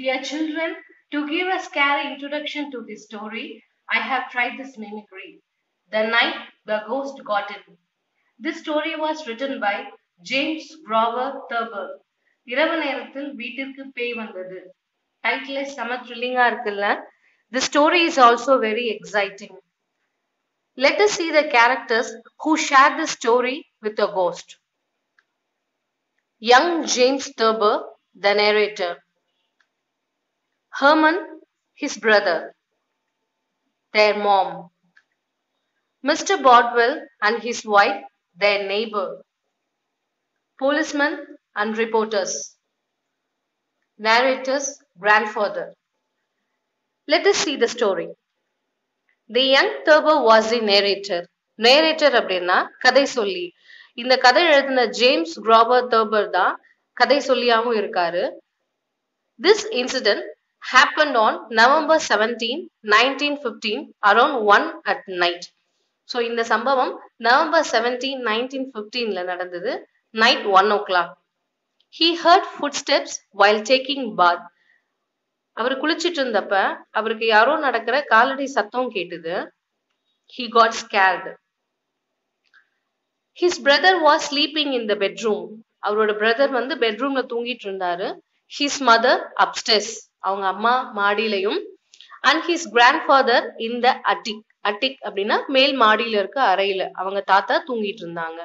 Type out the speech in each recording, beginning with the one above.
Dear children, to give a scary introduction to this story, I have tried this mimicry. The night the ghost got in. This story was written by James Grover Thurber. இரவு நேரத்தில் வீட்டிற்கு பேய் வந்தது டைட்டிலே செம த்ரில்லிங்கா இருக்குல்ல the story is also very exciting let us see the characters who share the story with a ghost young james thurber the narrator herman his brother their mom mr bodwell and his wife their neighbor policemen and reporters narrator's grandfather let us see the story the young Thurber was the narrator narrator அப்படின்னா கதை சொல்லி இந்த கதை எழுதின James grabber Thurber தான் கதை சொல்லியாவும் இருக்காரு this incident happen on November seventeen nineteen fifteen around one at night so இந்த சம்பவம் நவம்பர் செவன்டீன் நைன்டீன் ஃபிஃப்டீன்ல நடந்தது night one o'clock he heard footsteps while taking bath அவர் குளிச்சிட்டு இருந்தப்ப அவருக்கு யாரோ நடக்கிற காலடி சத்தம் கேட்டுது he got scared his brother was sleeping in the bedroom அவரோட பிரதர் வந்து பெட்ரூம்ல தூங்கிட்டு இருந்தாரு ஹிஸ் மதர் அப்டெஸ் அவங்க அம்மா மாடியிலையும் அண்ட் ஹிஸ் கிராண்ட் ஃபாதர் இந்த அட்டிக் அட்டிக் அப்படின்னா மேல் மாடியில இருக்க அறையில அவங்க தாத்தா தூங்கிட்டு இருந்தாங்க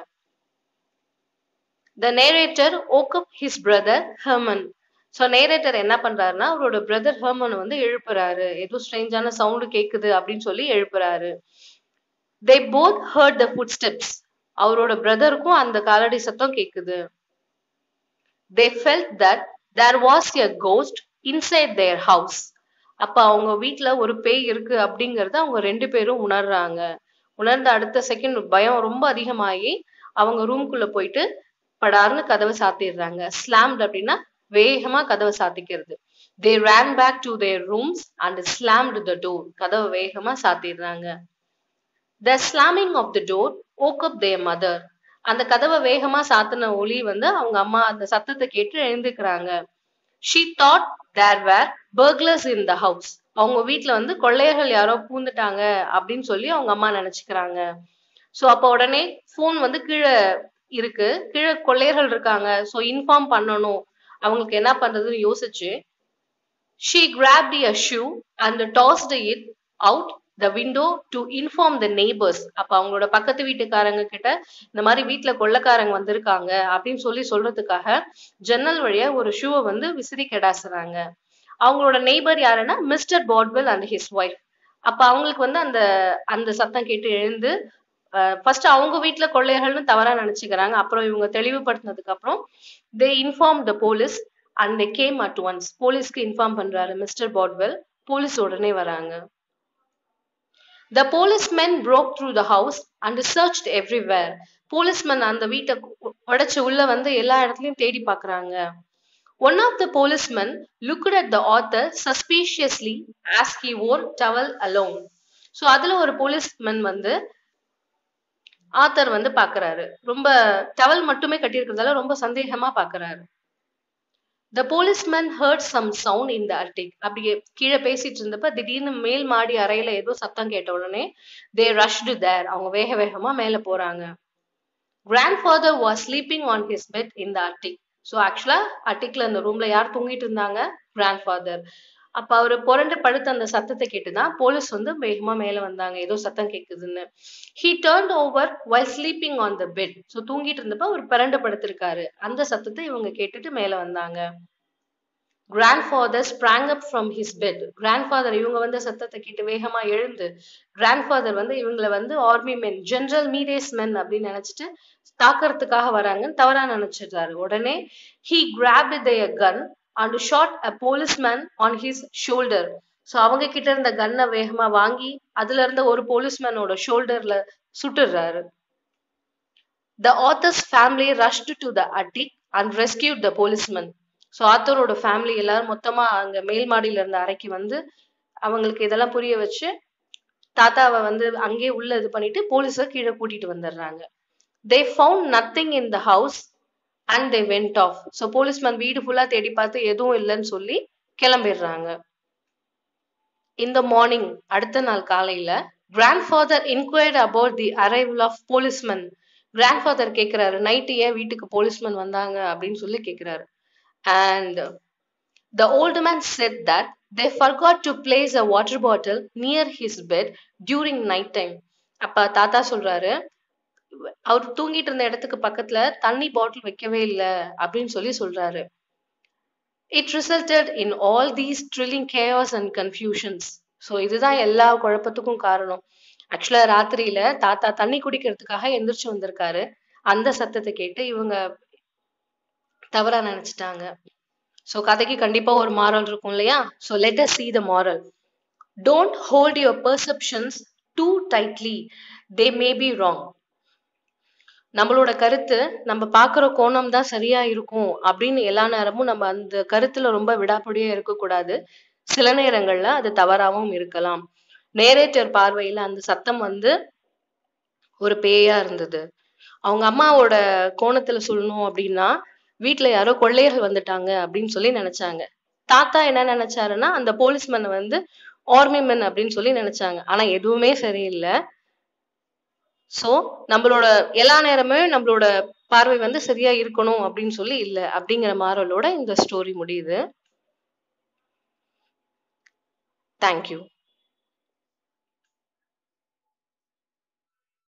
the narrator woke up his brother Herman so narrator என்ன பண்றாருன்னா அவரோட பிரதர் ஹெர்மன் வந்து எழுப்புறாரு ஏதோ ஸ்ட்ரேஞ்சான சவுண்டு கேக்குது அப்படின்னு சொல்லி எழுப்புறாரு they both heard the footsteps அவரோட பிரதருக்கும் அந்த காலடி சத்தம் கேக்குது they felt that there was a ghost inside their house அப்ப அவங்க வீட்டுல ஒரு பேய் இருக்கு அப்படிங்கறத அவங்க ரெண்டு பேரும் உணர்றாங்க உணர்ந்த அடுத்த செகண்ட் பயம் ரொம்ப அதிகமாகி அவங்க ரூம்குள்ள போயிட்டு படார்னு கதவை சாத்திடுறாங்க ஸ்லாம்ட் அப்படின்னா வேகமா கதவை சாத்திக்கிறது they ran back to their rooms and slammed the door கதவை வேகமா சாத்திடுறாங்க the slamming of the door woke up their mother அந்த கதவை வேகமா சாத்தின ஒளி வந்து அவங்க அம்மா அந்த சத்தத்தை கேட்டு எழுந்துக்கிறாங்க she thought there were burglars in the house அவங்க வீட்டுல வந்து கொள்ளையர்கள் யாரோ பூந்துட்டாங்க அப்படின்னு சொல்லி அவங்க அம்மா நினைச்சுக்கிறாங்க சோ அப்ப உடனே போன் வந்து கீழே இருக்கு கீழே கொள்ளையர்கள் இருக்காங்க சோ இன்ஃபார்ம் பண்ணணும் அவங்களுக்கு என்ன பண்றதுன்னு யோசிச்சு she grabbed a shoe and tossed it out the window to inform the neighbors அப்ப அவங்களோட பக்கத்து வீட்டுக்காரங்க கிட்ட இந்த மாதிரி வீட்டுல கொள்ளக்காரங்க வந்திருக்காங்க அப்படின்னு சொல்லி சொல்றதுக்காக ஜன்னல் வழியா ஒரு ஷூவை வந்து விசிறி கெடாசுறாங்க அவங்களோட நெய்பர் யாருன்னா mister Bodwell and his wife அப்ப அவங்களுக்கு வந்து அந்த அந்த சத்தம் கேட்டு எழுந்து ஃபர்ஸ்ட் அவங்க வீட்டுல கொள்ளையர்கள்னு தவறா நினைச்சுக்கிறாங்க அப்புறம் இவங்க தெளிவுபடுத்தினதுக்கு அப்புறம் they inform the police and they came at once போலீஸ்க்கு இன்ஃபார்ம் பண்றாரு மிஸ்டர் பாட்வெல் போலீஸ் உடனே வராங்க the policemen broke through the house and search everywhere policemen அந்த வீட்டை உடைச்சு உள்ள வந்து எல்லா இடத்துலயும் தேடி பாக்குறாங்க one of the policemen looked at the author suspiciously as he wore towel alone so அதுல ஒரு போலீஸ்மென் வந்து ஆத்தர் வந்து பாக்குறாரு ரொம்ப டவல் மட்டுமே கட்டியிருக்கிறதால ரொம்ப சந்தேகமா பாக்குறாரு the policeman heard some sound இந்த அட்டிக் அப்படியே கீழே பேசிட்டு இருந்தப்ப திடீர்னு மேல் மாடி அறையில ஏதோ சத்தம் கேட்ட உடனே தே ரஷ்டு தேர் அவங்க வேக வேகமா மேல போறாங்க grandfather was sleeping on his bed இந்த அட்டிக் ஸோ ஆக்சுவலா அட்டிக்ல அந்த ரூம்ல யார் தூங்கிட்டு இருந்தாங்க கிராண்ட் ஃபாதர் அப்ப அவரு புரண்டு படுத்த அந்த சத்தத்தை கேட்டுதான் போலீஸ் வந்து வேகமா மேல வந்தாங்க ஏதோ சத்தம் கேக்குதுன்னு he turn over while sleeping on the bed so தூங்கிட்டு இருந்தப்ப அவர் பிறண்டு படுத்திருக்காரு அந்த சத்தத்தை இவங்க கேட்டுட்டு மேல வந்தாங்க grandfather sprang up from his bed grandfather இவங்க வந்து சத்தத்தை கேட்டு வேகமா எழுந்து கிராண்ட் ஃபாதர் வந்து இவங்களை வந்து ஆர்மி மென் ஜெனரல் மீரேஸ் மென் அப்படின்னு நினைச்சிட்டு தாக்கறதுக்காக வராங்கன்னு தவறா நினைச்சிடுறாரு உடனே he grabbed their gun and shot a policeman on his shoulder so அவங்க கிட்ட இருந்த கன்னை வேகமா வாங்கி அதுல இருந்த ஒரு போலீஸ்மேனோட ஷோல்டர்ல சுட்டுறாரு the author's family rushed to the attic and rescued the policeman so ஆத்தரோட ஃபேமிலி எல்லாரும் மொத்தமா அங்க மேல் மாடியில இருந்த அறைக்கு வந்து அவங்களுக்கு இதெல்லாம் புரிய வச்சு தாத்தாவை வந்து அங்கேயே உள்ள இது பண்ணிட்டு போலீஸை கீழே கூட்டிட்டு வந்துடுறாங்க they found nothing in the house and they went off so policeman வீடு ஃபுல்லா தேடி பார்த்து எதுவும் இல்லைன்னு சொல்லி கிளம்பிடுறாங்க இந்த மார்னிங் அடுத்த நாள் காலையில grandfather inquired about the arrival of policeman grandfather கேக்குறாரு நைட்டு ஏன் வீட்டுக்கு போலீஸ்மேன் வந்தாங்க அப்படின்னு சொல்லி கேக்குறாரு and the old man said that they forgot to place a water bottle near his bed during night time அப்ப தாத்தா சொல்றாரு அவர் தூங்கிட்டு இருந்த இடத்துக்கு பக்கத்துல தண்ணி பாட்டில் வைக்கவே இல்லை அப்படின்னு சொல்லி சொல்றாரு it resulted in all these thrilling cares and confusions so இதுதான் எல்லா குழப்பத்துக்கும் காரணம் ஆக்சுவலா ராத்திரியில தாத்தா தண்ணி குடிக்கிறதுக்காக எந்திரிச்சு வந்திருக்காரு அந்த சத்தத்தை கேட்டு இவங்க தவறா நினைச்சிட்டாங்க ஸோ கதைக்கு கண்டிப்பா ஒரு மாரல் இருக்கும் இல்லையா so let us see the moral don't hold your perceptions too tightly they may be wrong நம்மளோட கருத்து நம்ம பாக்குற கோணம் தான் சரியா இருக்கும் அப்படின்னு எல்லா நேரமும் நம்ம அந்த கருத்துல ரொம்ப விடாப்படியா இருக்கக்கூடாது சில நேரங்கள்ல அது தவறாவும் இருக்கலாம் நேரேட்டர் பார்வையில அந்த சத்தம் வந்து ஒரு பேயா இருந்தது அவங்க அம்மாவோட கோணத்துல சொல்லணும் அப்படின்னா வீட்டுல யாரோ கொள்ளையர்கள் வந்துட்டாங்க அப்படின்னு சொல்லி நினைச்சாங்க தாத்தா என்ன நினைச்சாருன்னா அந்த போலீஸ்மேனை வந்து ஆர்மி மென் அப்படின்னு சொல்லி நினைச்சாங்க ஆனா எதுவுமே சரியில்லை சோ நம்மளோட எல்லா நேரமே நம்மளோட பார்வை வந்து சரியா இருக்கணும் அப்படின்னு சொல்லி இல்ல அப்படிங்கிற மாறலோட இந்த ஸ்டோரி முடியுது தேங்க்யூ